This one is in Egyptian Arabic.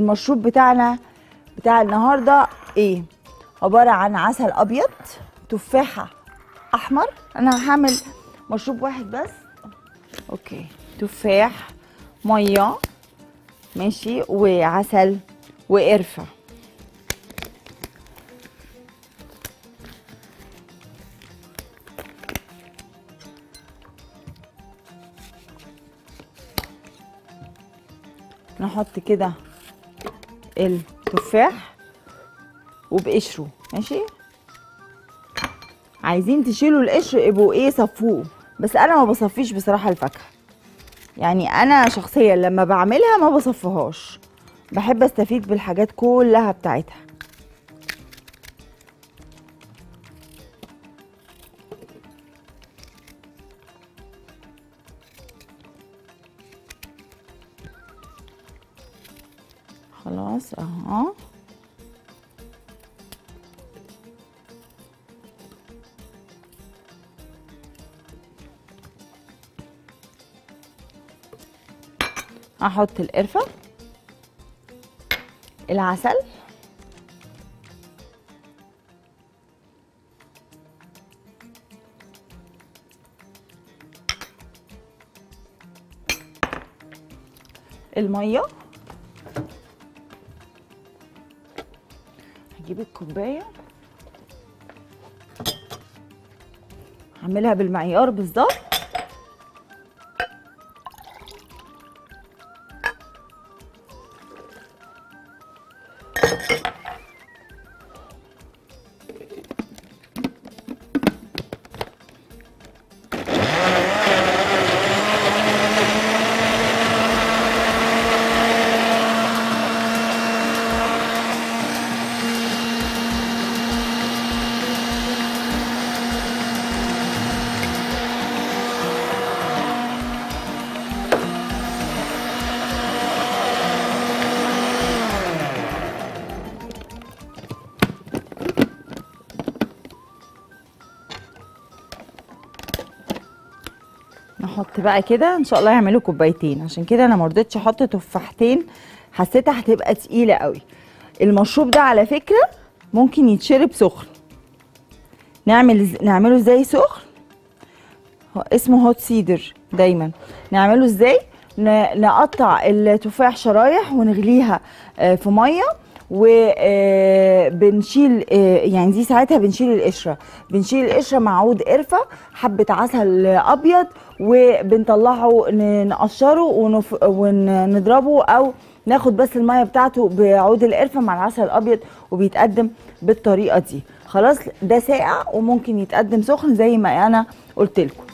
المشروب بتاعنا بتاع النهارده ايه عباره عن عسل ابيض تفاحه احمر انا هعمل مشروب واحد بس اوكي تفاح ميه ماشي وعسل وقرفه نحط كده التفاح وبقشره ماشي عايزين تشيلوا القشر يبقوا ايه صفوه بس انا ما بصفيش بصراحه الفاكهه يعني انا شخصيا لما بعملها ما بصفهاش بحب استفيد بالحاجات كلها بتاعتها خلاص اهو احط القرفه العسل الميه هجيب الكوبايه هعملها بالمعيار بالظبط نحط بقى كده ان شاء الله يعملوا كوبايتين عشان كده انا ما رضيتش احط تفاحتين حسيتها هتبقى تقيله قوي المشروب ده على فكره ممكن يتشرب سخن نعمل نعمله ازاي سخن هو اسمه هوت سيدر دايما نعمله ازاي ن- نقطع التفاح شرايح ونغليها آه، في ميه وبنشيل يعني دي ساعتها بنشيل القشره بنشيل القشره مع عود قرفه حبه عسل ابيض وبنطلعه ن- نقشره ونف- ونضربه او ناخد بس الميه بتاعته بعود القرفه مع العسل الابيض وبيتقدم بالطريقه دي خلاص ده ساقع وممكن يتقدم سخن زي ما انا قلت لكم